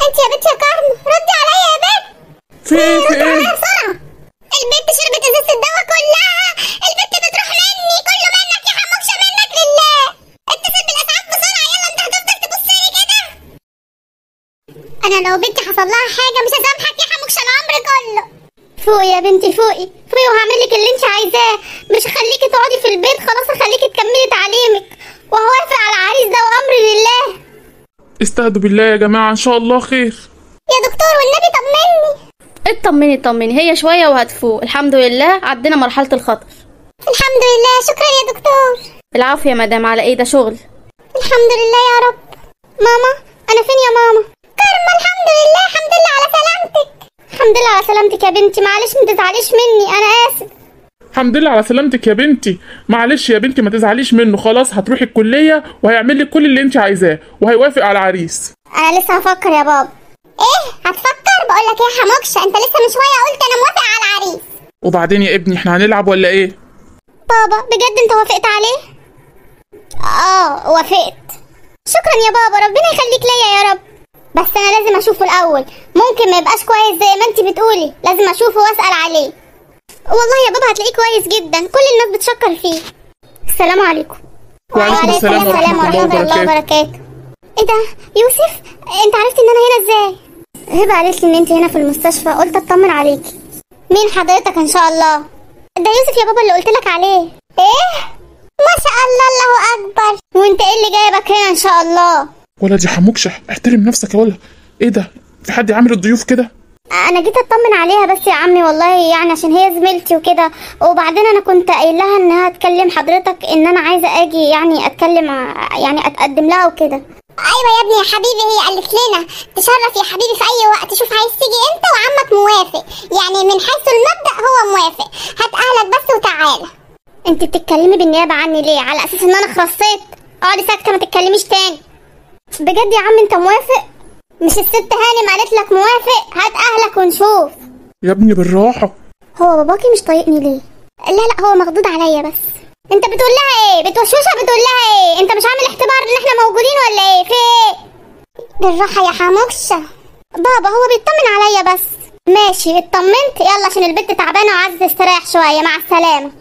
انت يا بنت يا كارما ردي عليا يا بنت في ايه في ردي عليا ايه بسرعه البنت شربت ازازه الدواء كلها البنت بتروح مني كله منك يا حموكشه منك لله اتصل بالاسعاف بسرعه يلا انت هتفضل تبص لي كده انا لو بنتي حصل لها حاجه مش هسامحك يا حموكشه العمر كله فوقي يا بنتي فوقي فوقي وهعمل لك اللي انت عايزاه مش هخليكي تقعدي في البيت خلاص هخليكي تكملي تعليمك وهوافق على العريس ده وامر لله استهدوا بالله يا جماعة ان شاء الله خير يا دكتور والنبي طمني اطمني اطمني هي شوية وهتفوق الحمد لله عدينا مرحلة الخطر الحمد لله شكرا يا دكتور العفو يا مدام على ايه ده شغل الحمد لله يا رب ماما انا فين يا ماما كارما الحمد لله الحمد لله على سلامتك الحمد لله على سلامتك يا بنتي معلش ما تزعليش مني انا اسف الحمد لله على سلامتك يا بنتي معلش يا بنتي ما تزعليش منه خلاص هتروحي الكلية وهيعمل لك كل اللي انت عايزاه وهيوافق على العريس انا لسه هفكر يا بابا ايه هتفكر بقول لك يا حموكشه انت لسه من شويه قلت انا موافق على العريس وبعدين يا ابني احنا هنلعب ولا ايه بابا بجد انت وافقت عليه اه وافقت شكرا يا بابا ربنا يخليك ليا يا رب بس انا لازم اشوفه الاول ممكن ما يبقاش كويس زي ما انت بتقولي لازم اشوفه واسال عليه والله يا بابا هتلاقيه كويس جدا كل الناس بتشكر فيه السلام عليكم وعليكم السلام ورحمة الله وبركاته. وبركاته ايه ده يوسف انت عرفت ان انا هنا ازاي هبه قالت لي ان انت هنا في المستشفى قلت اطمن عليكي مين حضرتك ان شاء الله ده يوسف يا بابا اللي قلت لك عليه ايه ما شاء الله الله اكبر وانت ايه اللي جايبك هنا ان شاء الله ولد يا حموكشة احترم نفسك يا ولا ايه ده في حد عامل الضيوف كده انا جيت اطمن عليها بس يا عمي والله يعني عشان هي زميلتي وكده وبعدين انا كنت قايل لها انها تكلم حضرتك ان انا عايزه اجي يعني اتكلم ع- يعني اتقدم لها وكده ايوه يا ابني يا حبيبي هي قالت لنا تشرف يا حبيبي في اي وقت شوف عايز تيجي امتى وعمك موافق يعني من حيث المبدا هو موافق هات اهلك بس وتعالى انت بتتكلمي بالنيابه عني ليه على اساس ان انا خرصيت اقعدي ساكته ما تتكلميش تاني بجد يا عم انت موافق مش الست هانم قالت لك موافق هات اهلك ونشوف يا ابني بالراحة هو باباكي مش طايقني ليه لا لا هو مخضوض عليا بس انت بتقول لها ايه بتوشوشها بتقول لها ايه انت مش عامل اختبار ان احنا موجودين ولا ايه في ايه بالراحه يا حموكشه بابا هو بيطمن عليا بس ماشي اطمنت يلا عشان البنت تعبانه وعايزه تستريح شويه مع السلامه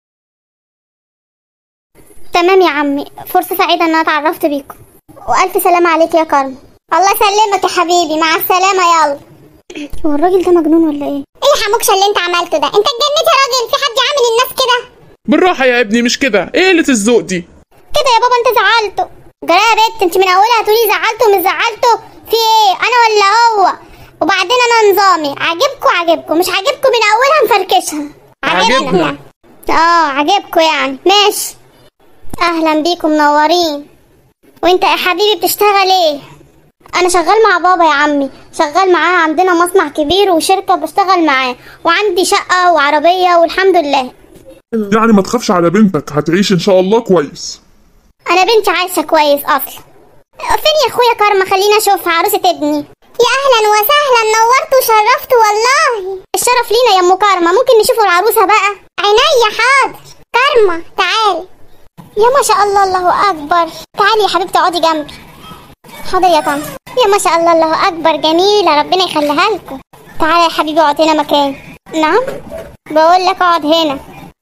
تمام يا عمي فرصه سعيده ان انا اتعرفت بيكم والف سلامه عليك يا كرم الله يسلمك يا حبيبي مع السلامه يلا هو الراجل ده مجنون ولا ايه؟ ايه يا حموكشه اللي انت عملته ده؟ انت اتجننت يا راجل في حد عامل الناس كده؟ بالراحة يا ابني مش كده ايه قلة الذوق دي كده يا بابا انت زعلته جرى يا بنت انت من اولها هتقولي زعلته ومش زعلته في ايه؟ انا ولا هو؟ وبعدين انا نظامي عاجبكم عاجبكم مش عاجبكم من اولها نفركشها عاجبنا. يعني اه عاجبكم يعني ماشي اهلا بيكم منورين وانت يا حبيبي بتشتغل ايه؟ انا شغال مع بابا يا عمي شغال معاه عندنا مصنع كبير وشركة بشتغل معاه وعندي شقة وعربية والحمد لله يعني ما تخافش على بنتك هتعيش ان شاء الله كويس انا بنتي عايشة كويس اصلا فين يا اخويا كارما خلينا اشوف عروسة ابني يا اهلا وسهلا نورت وشرفت والله الشرف لينا يا ام كارما ممكن نشوفوا العروسة بقى عينيا حاضر كارما تعالي يا ما شاء الله الله اكبر تعالي يا حبيبتي اقعدي جنبي حاضر يا طنط يا ما شاء الله الله اكبر جميله ربنا يخليها لكم تعالى يا حبيبي اقعد هنا مكان نعم بقول لك اقعد هنا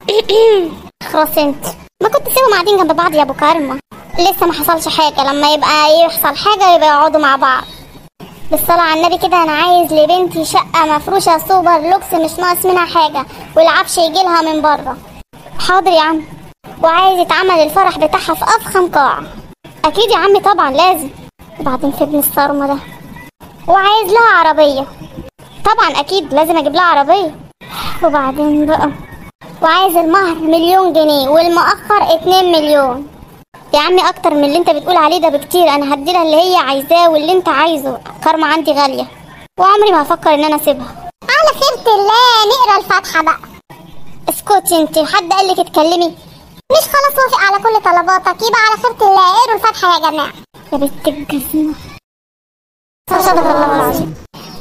خلاص انت ما كنت تسيبهم قاعدين جنب بعض يا ابو كارما لسه ما حصلش حاجه لما يبقى يحصل حاجه يبقى يقعدوا مع بعض بالصلاة على النبي كده أنا عايز لبنتي شقة مفروشة سوبر لوكس مش ناقص منها حاجة والعفش يجيلها من بره حاضر يا عم وعايز يتعمل الفرح بتاعها في أفخم قاعة أكيد يا عمي طبعا لازم وبعدين في ابن الصارمة ده وعايز لها عربية طبعا أكيد لازم أجيب لها عربية وبعدين بقى وعايز المهر مليون جنيه والمؤخر اتنين مليون يا عمي اكتر من اللي انت بتقول عليه ده بكتير انا هديلها اللي هي عايزاه واللي انت عايزه كارما عندي غاليه وعمري ما هفكر ان انا اسيبها على خيرة الله نقرا الفاتحه بقى اسكتي انت حد قال لك اتكلمي مش خلاص وافق على كل طلباتك يبقى على خيرة الله اقروا الفاتحه يا جماعه يا بنت الجزمه صدق الله العظيم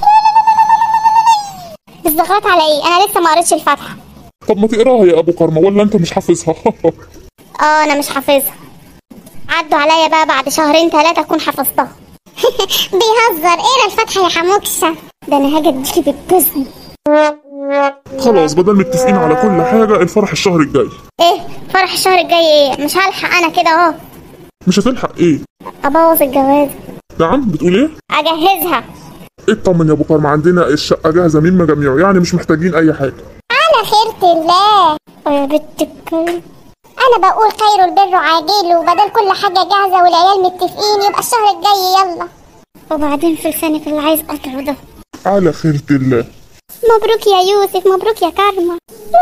بالزغرات على ايه انا لسه ما قريتش الفاتحه طب ما تقراها يا ابو كرمه ولا انت مش حافظها اه انا مش حافظها عدوا عليا بقى بعد شهرين ثلاثة اكون حفظتها بيهزر ايه الفتحة يا حموكشة ده انا هاجي اديكي بالجزم خلاص بدل متفقين على كل حاجة الفرح الشهر الجاي ايه فرح الشهر الجاي ايه مش هلحق انا كده اهو مش هتلحق ايه ابوظ الجواز نعم بتقول ايه اجهزها اطمن يا ابو كرم عندنا الشقة جاهزة من مجاميعه يعني مش محتاجين اي حاجة على خيرة الله يا بنت الكلب انا بقول خير البر عاجل وبدل كل حاجة جاهزة والعيال متفقين يبقى الشهر الجاي يلا وبعدين في لسانك اللي عايز قطعه ده على خيرة الله مبروك يا يوسف مبروك يا كارما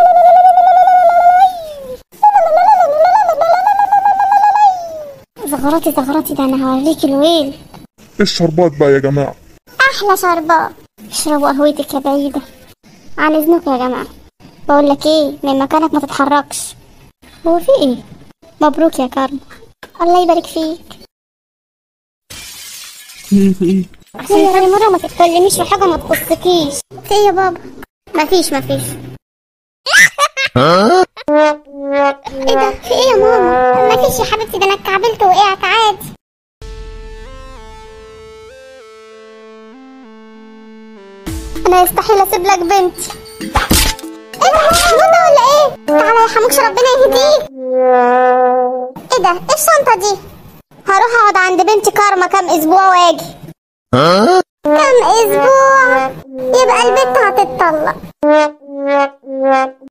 زغراتي زغراتي ده انا هوريك الويل الشربات بقى يا جماعة احلى شربات اشربوا قهوتك يا بعيدة عن اذنكم يا جماعة بقول لك ايه من مكانك ما تتحركش هو في ايه مبروك يا كارما الله يبارك فيك ايه في ايه عشان تاني مرة ما تتكلميش في حاجة ما تخصكيش في ايه يا بابا مفيش مفيش ايه ده في ايه يا ماما مفيش يا حبيبتي ده انا اتكعبلت وقعت عادي انا يستحيل اسيب لك بنتي ايه ده حموده ولا ايه تعالى يا حموكش ربنا يهديك ايه ده ايه الشنطه دي هروح اقعد عند بنتي كارما كام اسبوع واجي كام اسبوع يبقى البنت هتتطلق